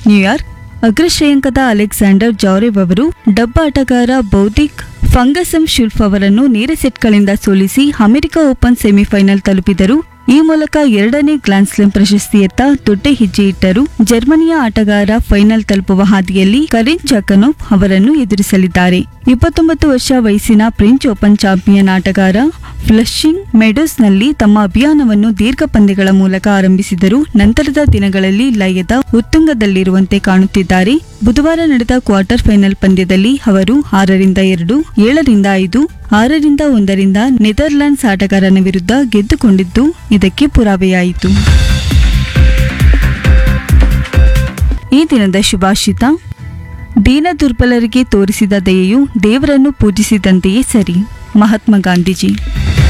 New York ಅಗ್ರಶ್ರೇಯಾಂಕದ Alexander ಜಾರೆವ್ ಅವರು ಡಬ್ಬ ಆಟಗಾರ ಬೌದ್ಧಿಕ್ ಫಂಗಸಂ ಶುಲ್ಫ್ ಅವರನ್ನು ನೇರ ಸೆಟ್ಗಳಿಂದ ಸೋಲಿಸಿ ಅಮೆರಿಕ ಓಪನ್ ಸೆಮಿಫೈನಲ್ ತಲುಪಿದರು ಈ ಮೂಲಕ ಎರಡನೇ ಗ್ರ್ಯಾಂಡ್ ಸ್ಲಾಮ್ ಪ್ರಶಸ್ತಿಯತ್ತ ದೊಡ್ಡ ಹೆಜ್ಜೆ ಇಟ್ಟರು ಜರ್ಮನಿಯ ಆಟಗಾರ ಫೈನಲ್ ತಲುಪುವ ಹಾದಿಯಲ್ಲಿ ಕರಿನ್ ಚಕನೋವ್ ಅವರನ್ನು ಎದುರಿಸಲಿದ್ದಾರೆ ಇಪ್ಪತ್ತೊಂಬತ್ತು ವರ್ಷ ವಯಸ್ಸಿನ ಫ್ರೆಂಚ್ ಓಪನ್ ಚಾಂಪಿಯನ್ ಆಟಗಾರ ಫ್ಲಶಿಂಗ್ ಮೆಡೋಸ್ನಲ್ಲಿ ತಮ್ಮ ಅಭಿಯಾನವನ್ನು ದೀರ್ಘ ಪಂದ್ಯಗಳ ಮೂಲಕ ಆರಂಭಿಸಿದರು ನಂತರದ ದಿನಗಳಲ್ಲಿ ಲಯದ ಉತ್ತುಂಗದಲ್ಲಿರುವಂತೆ ಕಾಣುತ್ತಿದ್ದಾರೆ ಬುಧವಾರ ನಡೆದ ಕ್ವಾರ್ಟರ್ ಫೈನಲ್ ಪಂದ್ಯದಲ್ಲಿ ಅವರು ಆರರಿಂದ ಎರಡು ಏಳರಿಂದ ಐದು ಆರರಿಂದ ಒಂದರಿಂದ ನೆದರ್ಲ್ಯಾಂಡ್ಸ್ ಆಟಗಾರನ ವಿರುದ್ಧ ಗೆದ್ದುಕೊಂಡಿದ್ದು ಇದಕ್ಕೆ ಪುರಾವೆಯಾಯಿತು ಈ ದಿನದ ಶುಭಾಷಿತ ದೀನ ದುರ್ಬಲರಿಗೆ ತೋರಿಸಿದ ದಯೆಯು ದೇವರನ್ನು ಪೂಜಿಸಿದಂತೆಯೇ ಸರಿ ಮಹಾತ್ಮ ಗಾಂಧೀಜಿ